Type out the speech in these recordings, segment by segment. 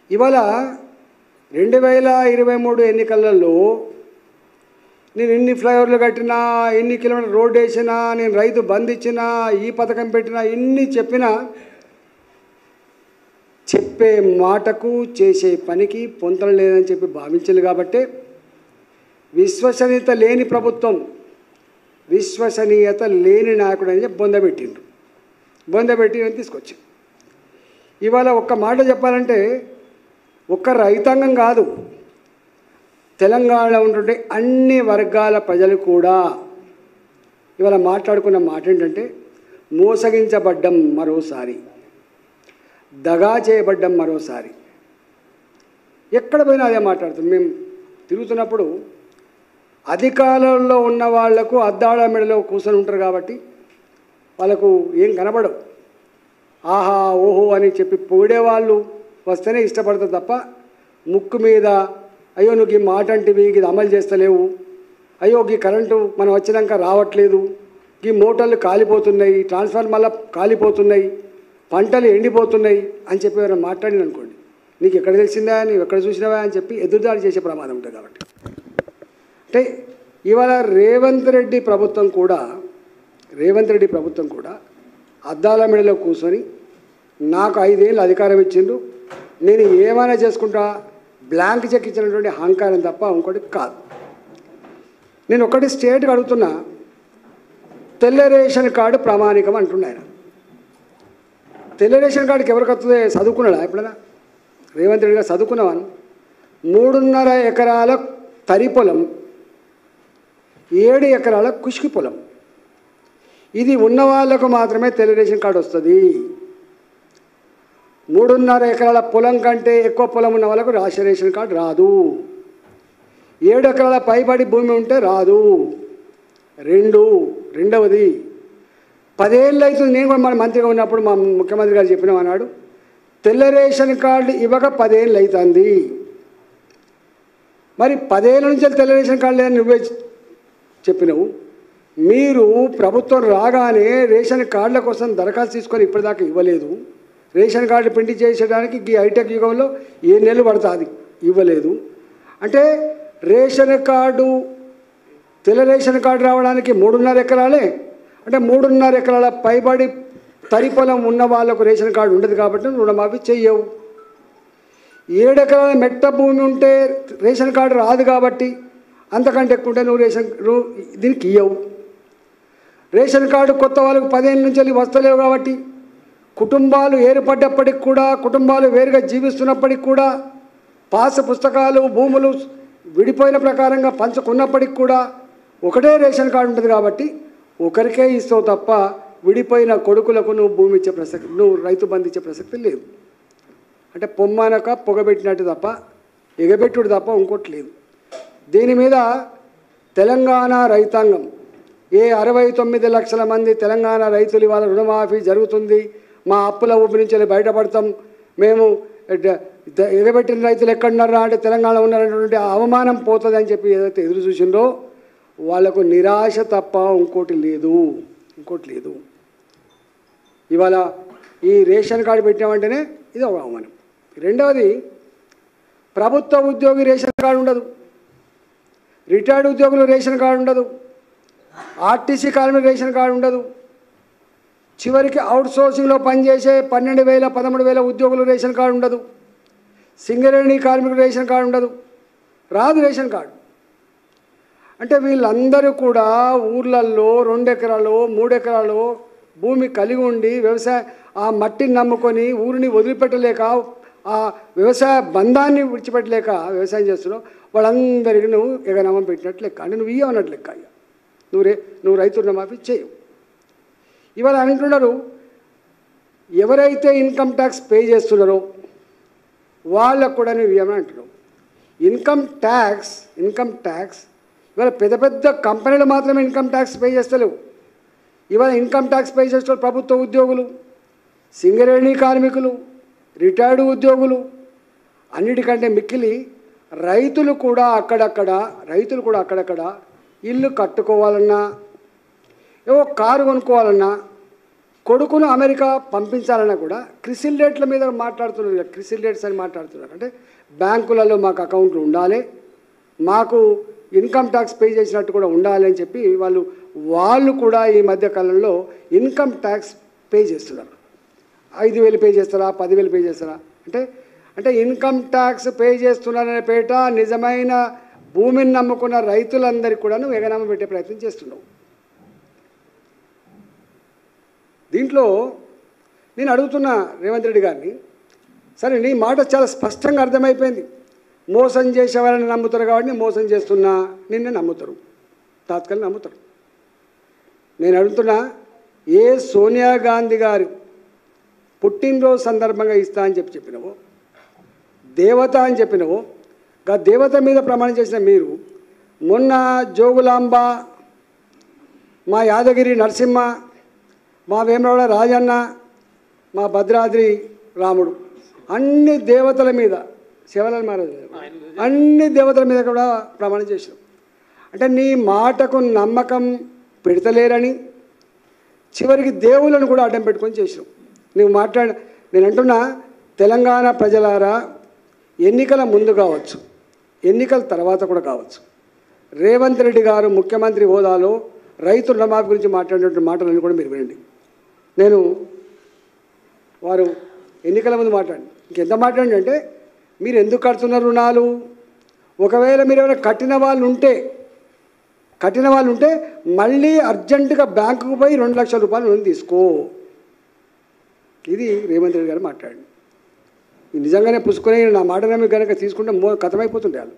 ఇవాళ రెండు వేల ఇరవై మూడు ఎన్నికలలో నేను ఎన్ని ఫ్లైఓవర్లు కట్టినా ఎన్ని కిలోమీటర్ రోడ్ వేసినా నేను రైతు బంద్ ఇచ్చినా ఈ పథకం పెట్టినా ఎన్ని చెప్పినా చెప్పే మాటకు చేసే పనికి పొంతన లేదని చెప్పి భావించాలి కాబట్టి విశ్వసనీయత లేని ప్రభుత్వం విశ్వసనీయత లేని నాయకుడు అని చెప్పి బొందబెట్టిండ్రు బొందబెట్టి అని తీసుకొచ్చి ఇవాళ ఒక్క మాట చెప్పాలంటే ఒక్క రైతాంగం కాదు తెలంగాణలో ఉంటుంటే అన్ని వర్గాల ప్రజలు కూడా ఇవాళ మాట్లాడుకున్న మాట ఏంటంటే మోసగించబడ్డం మరోసారి దగా చేయబడ్డం మరోసారి ఎక్కడ పోయినా అదే మాట్లాడుతుంది మేము తిరుగుతున్నప్పుడు అధికారంలో ఉన్న వాళ్లకు అద్దాల మెడలో కూర్చొని ఉంటారు కాబట్టి వాళ్ళకు ఏం కనబడవు ఆహా ఓహో అని చెప్పి పొగిడేవాళ్ళు వస్తేనే ఇష్టపడతారు తప్ప ముక్కు మీద అయ్యో నువ్వు ఈ మాట అంటివి ఇది అమలు చేస్తలేవు అయ్యో ఈ కరెంటు మనం వచ్చినాక రావట్లేదు ఈ మోటార్లు కాలిపోతున్నాయి ట్రాన్స్ఫార్మర్ల కాలిపోతున్నాయి పంటలు ఎండిపోతున్నాయి అని చెప్పి ఎవరైనా మాట్లాడింది అనుకోండి నీకు ఎక్కడ తెలిసిందా నీవు ఎక్కడ చూసినావా అని చెప్పి ఎదురుదాడి చేసే ప్రమాదం ఉంటుంది కాబట్టి అంటే ఇవాళ రేవంత్ రెడ్డి ప్రభుత్వం కూడా రేవంత్ రెడ్డి ప్రభుత్వం కూడా అద్దాల మెడలో కూర్చొని నాకు ఐదేళ్ళు అధికారం ఇచ్చిండ్రు నేను ఏమైనా చేసుకుంటా బ్లాంక్ చెక్ ఇచ్చినటువంటి అహంకారం తప్ప ఇంకోటి కాదు నేను ఒకటి స్టేట్కి అడుగుతున్నా తెల్ల రేషన్ కార్డు ప్రామాణికం అంటున్నాయన తెల్ల రేషన్ కార్డుకి ఎవరికి వస్తుంది చదువుకున్నాడా ఎప్పుడైనా రేవంత్ రెడ్డి గారు చదువుకున్నవాను మూడున్నర ఎకరాల తరి పొలం ఏడు ఎకరాల కుష్కి పొలం ఇది ఉన్న వాళ్ళకు మాత్రమే తెల్ల రేషన్ కార్డు వస్తుంది మూడున్నర ఎకరాల పొలం కంటే ఎక్కువ పొలం ఉన్న వాళ్ళకు రాష్ట్ర రేషన్ కార్డు రాదు ఏడు ఎకరాల పైబడి భూమి ఉంటే రాదు రెండు రెండవది పదేళ్ళు అవుతుంది నేను కూడా మన మంత్రిగా ఉన్నప్పుడు మా ముఖ్యమంత్రి గారు చెప్పిన అన్నాడు తెల్ల రేషన్ కార్డు ఇవ్వక పదేళ్ళు అవుతుంది మరి పదేళ్ళ నుంచి తెల్ల రేషన్ కార్డు లేదని నువ్వే చెప్పినావు మీరు ప్రభుత్వం రాగానే రేషన్ కార్డుల కోసం దరఖాస్తు తీసుకొని ఇప్పటిదాకా ఇవ్వలేదు రేషన్ కార్డు ప్రింట్ చేసేయడానికి ఈ హైటెక్ యుగంలో ఏ నెలలు పడుతుంది ఇవ్వలేదు అంటే రేషన్ కార్డు తెల్ల రేషన్ కార్డు రావడానికి మూడున్నర ఎకరాలే అంటే మూడున్నర ఎకరాల పైబడి తరి పొలం ఉన్న వాళ్ళకు రేషన్ కార్డు ఉండదు కాబట్టి రుణమాఫీ చెయ్యవు ఏడు ఎకరాల మెట్ట భూమి ఉంటే రేషన్ కార్డు రాదు కాబట్టి అంతకంటే ఎక్కువ ఉంటే నువ్వు రేషన్ రు- దీనికి ఇయ్యవు రేషన్ కార్డు కొత్త వాళ్ళకు పదిహేను నుంచి వెళ్ళి వస్తలేవు కాబట్టి కుటుంబాలు ఏర్పడ్డప్పటికి కూడా కుటుంబాలు వేరుగా జీవిస్తున్నప్పటికి కూడా పాస పుస్తకాలు భూములు విడిపోయిన ప్రకారంగా పంచుకున్నప్పటికి కూడా ఒకటే రేషన్ కార్డు ఉంటుంది కాబట్టి ఒకరికే ఇస్తావు తప్ప విడిపోయిన కొడుకులకు నువ్వు భూమి ఇచ్చే ప్రసక్తి నువ్వు రైతు బంధు ఇచ్చే ప్రసక్తి లేదు అంటే పొమ్మనక పొగబెట్టినట్టు తప్ప ఎగబెట్టుడు తప్ప ఇంకోటి లేదు దీని మీద తెలంగాణ రైతాంగం ఏ అరవై తొమ్మిది లక్షల మంది తెలంగాణ రైతులు ఇవాళ రుణమాఫీ జరుగుతుంది మా అప్పుల ఊపి నుంచి వెళ్ళి బయటపడతాం మేము డ- ద- ఎగబెట్టిన రైతులు ఎక్కడున్నారా అంటే తెలంగాణ ఉన్నారనేటువంటి ఆ అవమానం పోతుంది అని చెప్పి ఏదైతే ఎదురు చూసిందో వాళ్లకు నిరాశ తప్ప ఇంకోటి లేదు ఇంకోటి లేదు ఇవాళ ఈ రేషన్ కార్డు పెట్టామంటేనే ఇది ఒక అవమానం రెండవది ప్రభుత్వ ఉద్యోగి రేషన్ కార్డు ఉండదు రిటైర్డ్ ఉద్యోగులు రేషన్ కార్డు ఉండదు ఆర్టీసీ కార్మిక రేషన్ కార్డు ఉండదు చివరికి అవుట్ సోర్సింగ్లో పనిచేసే పన్నెండు వేల పదమూడు వేల ఉద్యోగులు రేషన్ కార్డు ఉండదు సింగరేణి కార్మికులు రేషన్ కార్డు ఉండదు రాదు రేషన్ కార్డు అంటే వీళ్ళందరూ కూడా ఊర్లల్లో రెండు ఎకరాలు మూడు ఎకరాలు భూమి కలిగి ఉండి వ్యవసాయ ఆ మట్టిని నమ్ముకొని ఊరిని వదిలిపెట్టలేక ఆ వ్యవసాయ బంధాన్ని విడిచిపెట్టలేక వ్యవసాయం చేస్తున్నావు వాళ్ళందరికీ నువ్వు ఎగనామం పెట్టినట్లు లెక్క అంటే నువ్వు ఇయ్యన్నట్లు లెక్క ఇక నువ్వు రే నువ్వు రైతు రుణమాఫీ చేయవు ఇవాళ అంటున్నారు ఎవరైతే ఇన్కమ్ ట్యాక్స్ పే చేస్తున్నారో వాళ్ళకు కూడా నువ్వు ఇవ్వమని అంటున్నావు ఇన్కమ్ ట్యాక్స్ ఇన్కమ్ ట్యాక్స్ ఇవాళ పెద్ద పెద్ద కంపెనీలు మాత్రమే ఇన్కమ్ ట్యాక్స్ పే చేస్తలేవు ఇవాళ ఇన్కమ్ ట్యాక్స్ పే చేస్తున్న ప్రభుత్వ ఉద్యోగులు సింగరేణి కార్మికులు రిటైర్డ్ ఉద్యోగులు అన్నిటికంటే మిక్కిలి రైతులు కూడా అక్కడక్కడ రైతులు కూడా అక్కడక్కడ ఇల్లు కట్టుకోవాలన్నా ఏవో కారు కొనుక్కోవాలన్నా కొడుకును అమెరికా పంపించాలన్నా కూడా క్రిసిల్ రేట్ల మీద మాట్లాడుతున్నారు క్రిసిల్ రేట్స్ అని మాట్లాడుతున్నారు అంటే బ్యాంకులలో మాకు అకౌంట్లు ఉండాలి మాకు ఇన్కమ్ ట్యాక్స్ పే చేసినట్టు కూడా ఉండాలి అని చెప్పి వాళ్ళు వాళ్ళు కూడా ఈ మధ్య కాలంలో ఇన్కమ్ ట్యాక్స్ పే చేస్తున్నారు ఐదు వేలు పే చేస్తారా పదివేలు పే చేస్తారా అంటే అంటే ఇన్కమ్ ట్యాక్స్ పే చేస్తున్నారనే పేట నిజమైన భూమిని నమ్ముకున్న రైతులందరికీ కూడాను ఎగనామ పెట్టే ప్రయత్నం చేస్తున్నావు దీంట్లో నేను అడుగుతున్నా రేవంత్ రెడ్డి గారిని సరే నీ మాట చాలా స్పష్టంగా అర్థమైపోయింది మోసం చేసే వాళ్ళని నమ్ముతారు కాబట్టి మోసం చేస్తున్నా నిన్నే నమ్ముతారు తాత్కాలిక నమ్ముతారు నేను అడుగుతున్నా ఏ సోనియా గాంధీ గారు పుట్టినరోజు సందర్భంగా ఇస్తా అని చెప్పి చెప్పినవో దేవత అని చెప్పినవో గా దేవత మీద ప్రమాణం చేసిన మీరు మొన్న జోగులాంబ మా యాదగిరి నరసింహ మా వేమరాడ రాజన్న మా భద్రాద్రి రాముడు అన్ని దేవతల మీద శివలాల్ మహారాజు అన్ని దేవతల మీద కూడా ప్రమాణం చేశాం అంటే నీ మాటకు నమ్మకం పెడతలేరని చివరికి దేవులను కూడా అడ్డం పెట్టుకొని చేసినాం నువ్వు మాట్లాడ నేను అంటున్నా తెలంగాణ ప్రజలారా ఎన్నికల ముందు కావచ్చు ఎన్నికల తర్వాత కూడా కావచ్చు రేవంత్ రెడ్డి గారు ముఖ్యమంత్రి హోదాలో రైతు రుణమాఫీ గురించి మాట్లాడినటువంటి మాటలన్నీ కూడా మీరు వినండి నేను వారు ఎన్నికల ముందు మాట్లాడి ఇంకెంత మాట్లాడండి అంటే మీరు ఎందుకు కడుతున్నారు రుణాలు ఒకవేళ మీరు ఎవరైనా కట్టిన వాళ్ళు ఉంటే కట్టిన వాళ్ళు ఉంటే మళ్ళీ అర్జెంటుగా బ్యాంకుకు పోయి రెండు లక్షల రూపాయలు రుణం తీసుకో ఇది రేవంత్ రెడ్డి గారు మాట్లాడండి ఇది నిజంగానే పుసుకొని నా మాట నమ్మి కనుక తీసుకుంటే మో కథమైపోతుండే వాళ్ళు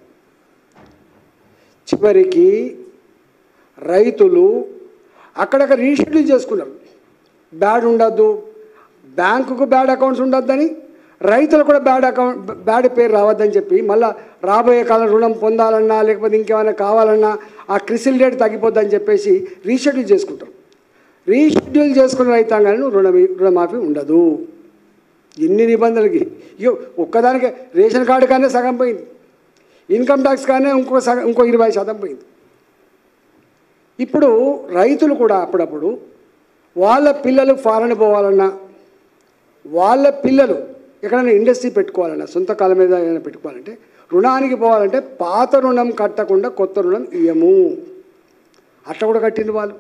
చివరికి రైతులు అక్కడక్కడ రీషెడ్యూల్ చేసుకున్నారు బ్యాడ్ ఉండద్దు బ్యాంకుకు బ్యాడ్ అకౌంట్స్ ఉండొద్దని రైతులు కూడా బ్యాడ్ అకౌంట్ బ్యాడ్ పేరు రావద్దని చెప్పి మళ్ళీ రాబోయే కాలం రుణం పొందాలన్నా లేకపోతే ఇంకేమైనా కావాలన్నా ఆ క్రిసిల్ రేట్ తగ్గిపోద్దని చెప్పేసి రీషెడ్యూల్ చేసుకుంటారు రీషెడ్యూల్ చేసుకున్న రైతాంగాన్ని రుణ రుణమాఫీ ఉండదు ఎన్ని నిబంధనలకి ఇగో ఒక్కదానికి రేషన్ కార్డు కానీ సగం పోయింది ఇన్కమ్ ట్యాక్స్ కానీ ఇంకో సగం ఇంకో ఇరవై శాతం పోయింది ఇప్పుడు రైతులు కూడా అప్పుడప్పుడు వాళ్ళ పిల్లలు ఫారెన్ పోవాలన్నా వాళ్ళ పిల్లలు ఎక్కడైనా ఇండస్ట్రీ పెట్టుకోవాలన్నా సొంత కాలం మీద ఏదైనా పెట్టుకోవాలంటే రుణానికి పోవాలంటే పాత రుణం కట్టకుండా కొత్త రుణం ఇయ్యము అట్లా కూడా కట్టింది వాళ్ళు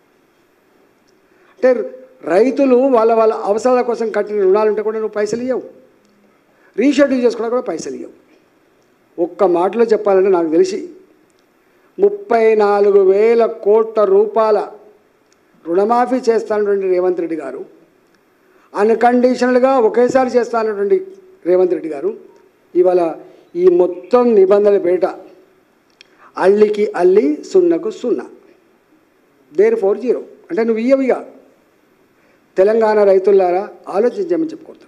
అంటే రైతులు వాళ్ళ వాళ్ళ అవసరాల కోసం కట్టిన రుణాలు ఉంటే కూడా నువ్వు పైసలు ఇవ్వవు రీషెడ్యూల్ చేసుకున్నా కూడా పైసలు ఇవ్వవు ఒక్క మాటలో చెప్పాలంటే నాకు తెలిసి ముప్పై నాలుగు వేల కోట్ల రూపాయల రుణమాఫీ చేస్తానటువంటి రేవంత్ రెడ్డి గారు అన్కండిషనల్గా ఒకేసారి చేస్తానటువంటి రేవంత్ రెడ్డి గారు ఇవాళ ఈ మొత్తం నిబంధనల పేట అల్లికి అల్లి సున్నకు సున్నా దేర్ ఫోర్ జీరో అంటే నువ్వు ఇయ్యవిగా తెలంగాణ రైతులారా ఆలోచించమని చెప్పుకోవచ్చు